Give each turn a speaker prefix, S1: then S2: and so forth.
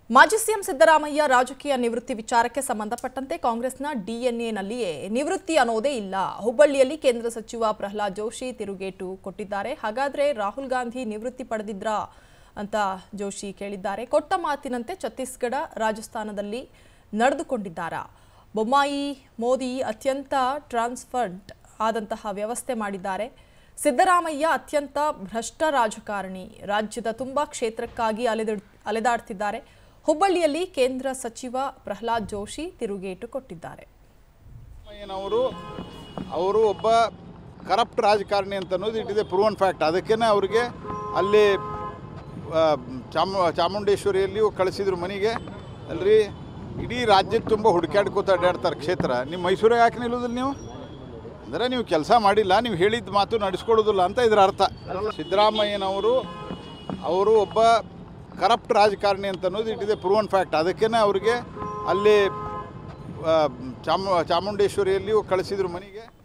S1: ಮಾಜಿ ಸಿಎಂ ಸಿದ್ದರಾಮಯ್ಯ ರಾಜಕೀಯ ನಿವೃತ್ತಿ ವಿಚಾರಕ್ಕೆ ಸಂಬಂಧಪಟ್ಟಂತೆ ಕಾಂಗ್ರೆಸ್ನ ಡಿಎನ್ಎನಲ್ಲಿಯೇ ನಿವೃತ್ತಿ ಅನ್ನೋದೇ ಇಲ್ಲ ಹುಬ್ಬಳ್ಳಿಯಲ್ಲಿ ಕೇಂದ್ರ ಸಚಿವ ಪ್ರಹ್ಲಾದ್ ಜೋಶಿ ತಿರುಗೇಟು ಕೊಟ್ಟಿದ್ದಾರೆ ಹಾಗಾದ್ರೆ ರಾಹುಲ್ ಗಾಂಧಿ ನಿವೃತ್ತಿ ಪಡೆದಿದ್ರಾ ಅಂತ ಜೋಶಿ ಕೇಳಿದ್ದಾರೆ ಕೊಟ್ಟ ಮಾತಿನಂತೆ ಛತ್ತೀಸ್ಗಢ ರಾಜಸ್ಥಾನದಲ್ಲಿ ನಡೆದುಕೊಂಡಿದ್ದಾರಾ ಬೊಮ್ಮಾಯಿ ಮೋದಿ ಅತ್ಯಂತ ಟ್ರಾನ್ಸ್ಫರ್ಡ್ ಆದಂತಹ ವ್ಯವಸ್ಥೆ ಮಾಡಿದ್ದಾರೆ ಸಿದ್ದರಾಮಯ್ಯ ಅತ್ಯಂತ ಭ್ರಷ್ಟ ರಾಜಕಾರಣಿ ರಾಜ್ಯದ ತುಂಬಾ ಕ್ಷೇತ್ರಕ್ಕಾಗಿ ಅಲೆದ ಅಲೆದಾಡ್ತಿದ್ದಾರೆ ಹುಬ್ಬಳ್ಳಿಯಲ್ಲಿ ಕೇಂದ್ರ ಸಚಿವ ಪ್ರಹ್ಲಾದ್ ಜೋಶಿ ತಿರುಗೇಟು ಕೊಟ್ಟಿದ್ದಾರೆ
S2: ಸಿದ್ದರಾಮಯ್ಯನವರು ಅವರು ಒಬ್ಬ ಕರಪ್ಟ್ ರಾಜಕಾರಣಿ ಅಂತ ಅನ್ನೋದು it is a proven fact ಅದಕ್ಕೇ ಅವ್ರಿಗೆ ಅಲ್ಲಿ ಆ, ಚಾಮ ಚಾಮುಂಡೇಶ್ವರಿಯಲ್ಲಿ ಕಳಿಸಿದ್ರು ಮನೆಗೆ ಅಲ್ರಿ ಇಡೀ ರಾಜ್ಯದ ತುಂಬ ಹುಡುಕ್ಯಾಡ್ಕೋತ ಅಡ್ಡಾಡ್ತಾರೆ ಕ್ಷೇತ್ರ ನಿಮ್ಮ ಮೈಸೂರಿಗೆ ಯಾಕೆ ನಿಲ್ಲೋದಿಲ್ಲ ನೀವು ಅಂದರೆ ನೀವು ಕೆಲಸ ಮಾಡಿಲ್ಲ ನೀವು ಹೇಳಿದ ಮಾತು ನಡೆಸ್ಕೊಡೋದಿಲ್ಲ ಅಂತ ಇದರ ಅರ್ಥ ಸಿದ್ದರಾಮಯ್ಯನವರು ಅವರು ಒಬ್ಬ ಕರಪ್ಟ್ ರಾಜಕಾರಣಿ ಅಂತ ಅನ್ನೋದು it is a proven fact ಅದಕ್ಕೇ ಅವ್ರಿಗೆ ಅಲ್ಲಿ ಆ, ಚಾಮ ಚಾಮುಂಡೇಶ್ವರಿಯಲ್ಲಿ ಕಳಿಸಿದ್ರು ಮನೆಗೆ